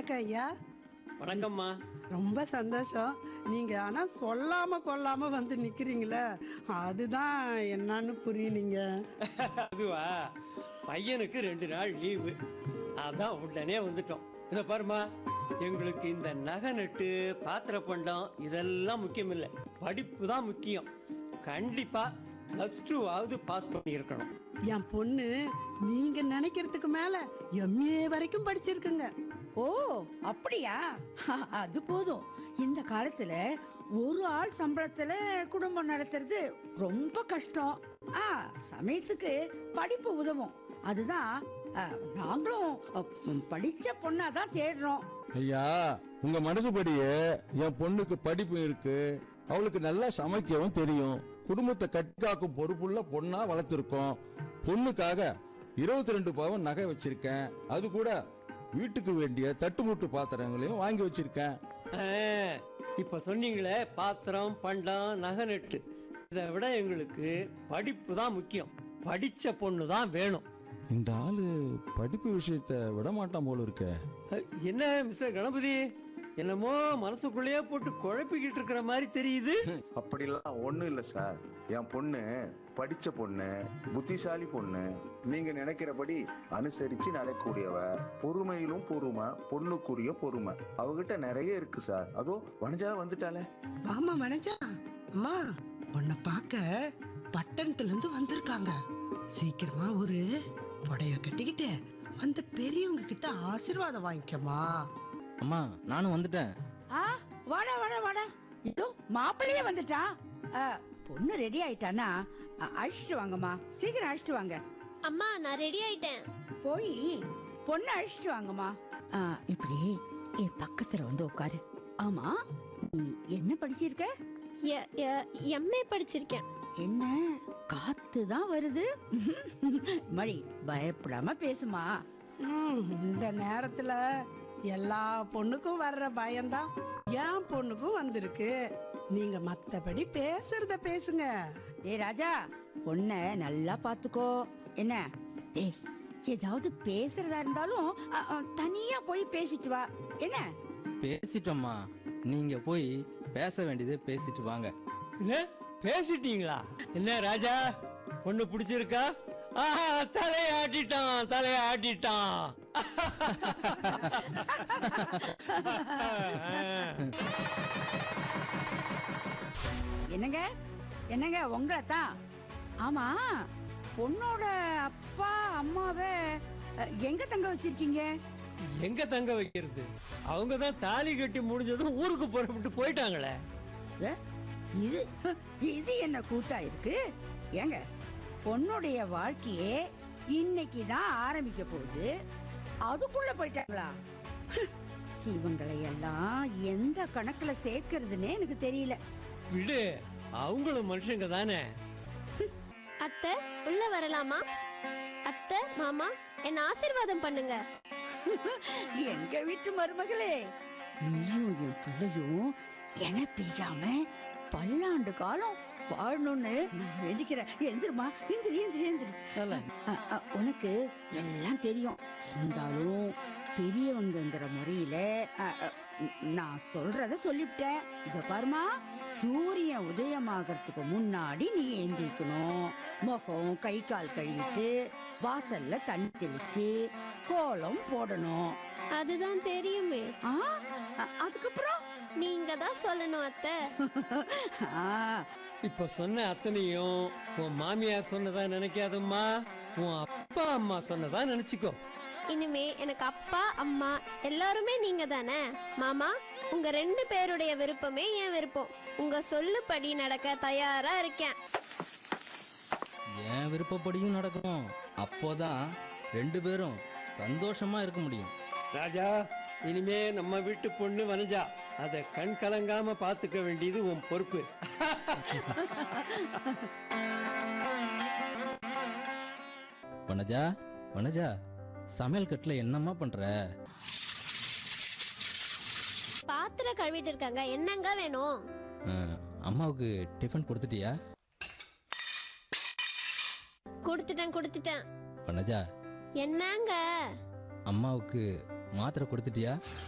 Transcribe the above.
வணக்கம் ஐயா வணக்கம்மா ரொம்ப சந்தோஷம் நீங்க ஆனா சொல்லாம கொள்ளாம வந்து நிக்கிறீங்களே அதுதான் என்னன்னு புரியலீங்க அதுவா பையனுக்கு ரெண்டு நாள் லீவு அதான் உடனே வந்துட்டோம் இதை பாருமா எங்களுக்கு இந்த நகை நட்டு பாத்திர பண்டம் இதெல்லாம் முக்கியம் இல்லை படிப்பு தான் முக்கியம் கண்டிப்பா ப்ளஸ் டூவாவது பாஸ் பண்ணியிருக்கணும் என் பொண்ணு நீங்க நினைக்கிறதுக்கு மேல எம்ஏ வரைக்கும் படிச்சிருக்குங்க ஓ அப்படியா அது போதும் இந்த காலத்துல ஒரு ஆள் சம்பளத்துல குடும்பம் நடத்துறது ரொம்ப கஷ்டம் ஆ சமயத்துக்கு படிப்பு உதவும் அதுதான் ஆ, நாங்களும் அ, படிச்ச பொண்ணாதான் தேடுறோம் ஐயா உங்க மனசுபடியே என் பொண்ணுக்கு படிப்பு இருக்கு அவளுக்கு நல்லா சமைக்கவும் தெரியும் குடும்பத்தை கட்டிக்காக்கும் பொறுப்புள்ள பொண்ணா வளர்த்திருக்கோம் பொண்ணுக்காக இருபத்தி ரெண்டு பவன் நகை வச்சிருக்கேன் அது கூட வீட்டுக்கு வேண்டிய தட்டுமுட்டு பாத்திரங்களையும் வாங்கி வச்சிருக்கேன் ஆ, இப்ப சொன்னீங்களே பாத்திரம் பண்டம் நகை நட்டு இதை விட எங்களுக்கு படிப்பு தான் முக்கியம் படிச்ச பொண்ணு தான் வேணும் இந்த ஆளு படிப்பு விஷயத்த விட மாட்டான் போல இருக்கே அஹ், என்ன மிஸ்டர் கணபதி என்னமோ மனசுக்குள்ளேயே போட்டு குழப்பிக்கிட்டு இருக்கிற மாதிரி தெரியுது அப்படிலாம் ஒண்ணும் இல்ல சார் என் பொண்ணு படிச்ச பொண்ணு புத்திசாலி பொண்ணு நீங்க நினைக்கிறபடி அனுசரிச்சு நடக்கக்கூடியவ பொறுமையிலும் பொறுமை பொண்ணுக்குரிய பொறுமை அவகிட்ட நிறைய இருக்கு சார் அதோ வனஜா வந்துட்டாளே வாமா மனஜா அம்மா உன்னை பார்க்க பட்டணத்துல இருந்து வந்திருக்காங்க சீக்கிரமா ஒரு புடவை கட்டிக்கிட்டு வந்து பெரியவங்க கிட்ட ஆசீர்வாதம் வாங்கிக்கமா அம்மா நானும் வந்துட்டேன் ஆ வாடா வாடா வாடா இதோ மாப்பிள்ளையே வந்துட்டான் ஆ, பொண்ணு ரெடி ஆயிட்டானா அ, அழைச்சிட்டு வாங்கம்மா சீக்கிரம் அழைச்சிட்டு வாங்க அம்மா நான் ரெடி ஆயிட்டேன் போய் பொண்ணு அழைச்சிட்டு வாங்கம்மா ஆ, இப்படி என் பக்கத்துல வந்து உட்காரு ஆமா நீ என்ன படிச்சிருக்க எம்ஏ படிச்சிருக்கேன் என்ன காத்து தான் வருது மணி பயப்படாம பேசுமா ம், இந்த நேரத்துல எல்லா பொண்ணுக்கும் வர்ற பயம்தான் என் பொண்ணுக்கும் வந்திருக்கு நீங்க மத்தபடி பேசுறத பேசுங்க ஏய் ராஜா பொண்ண நல்லா பாத்துக்கோ என்ன ஏய் ஏதாவது பேசுறதா இருந்தாலும் அ, அ, தனியா போய் பேசிட்டு வா என்ன பேசிட்டோம்மா நீங்க போய் பேச வேண்டியதை பேசிட்டு வாங்க என்ன பேசிட்டீங்களா என்ன ராஜா பொண்ணு பிடிச்சிருக்கா ஆஹா தலையை ஆட்டிட்டான் தலையை ஆட்டிட்டான் என்னங்க என்னங்க உங்களை தான் ஆமா பொண்ணோட அப்பா அம்மாவை அ, எங்க தங்க வச்சிருக்கீங்க எங்க தங்க வைக்கிறது அவங்க தான் தாலி கட்டி முடிஞ்சதும் ஊருக்கு புறப்பட்டு போயிட்டாங்களே ஏ, இது இது என்ன கூத்தா இருக்கு ஏங்க பொண்ணுடைய வாழ்க்கையே இன்னைக்கு தான் ஆரம்பிக்க போகுது அதுக்குள்ள போயிட்டாங்களா இவங்களை எல்லாம் எந்த கணக்குல சேர்க்கறதுன்னே எனக்கு தெரியல விடு அவங்களும் மனுஷங்க தானே அத்தை உள்ள வரலாமா அத்தை மாமா என்ன ஆசீர்வாதம் பண்ணுங்க எங்க வீட்டு மருமகளே நீயும் என் பிள்ளையும் என பிரியாம பல்லாண்டு காலம் வாழணும்னு நான் வேண்டிக்கிறேன் எந்திருமா எந்திரி எந்திரி எந்திரி அ, அ, உனக்கு எல்லாம் தெரியும் இருந்தாலும் பெரியவங்கங்கிற முறையில அ, அ, ந- நான் சொல்றத சொல்லிவிட்டேன் இத பாருமா சூரியன் உதயமாகறதுக்கு முன்னாடி நீ எந்திரிக்கணும் முகம் கை கால் கழுவிட்டு வாசல்ல தண்ணி தெளிச்சு கோலம் போடணும் அதுதான் தெரியுமே ஆ அ- அதுக்கப்புறம் நீங்க தான் சொல்லணும் அத்தை ஆ, இப்ப சொன்ன அத்தனையும் உன் மாமியார் சொன்னதா நினைக்காதம்மா உன் அப்பா அம்மா சொன்னதா நினைச்சுக்கோ இனிமே எனக்கு அப்பா அம்மா எல்லாருமே நீங்க தானே மாமா உங்க ரெண்டு பேருடைய விருப்பமே என் விருப்பம் உங்க சொல்லுபடி நடக்க தயாரா இருக்கேன் என் விருப்பப்படியும் நடக்கும் அப்போதான் ரெண்டு பேரும் சந்தோஷமா இருக்க முடியும் ராஜா இனிமே நம்ம வீட்டு பொண்ணு வனஜா அத கண் கலங்காம பாத்துக்க வேண்டியது உன் பொறுப்பு வனஜா வனஜா சமையல் கட்டுல என்னம்மா பண்ற பாத்திரம் கழுவிட்டு இருக்காங்க என்னங்க வேணும் ஆ, அம்மாவுக்கு டிஃபன் கொடுத்துட்டியா கொடுத்துட்டேன் கொடுத்துட்டேன் வனஜா என்னங்க அம்மாவுக்கு மாத்திரை கொடுத்துட்டியா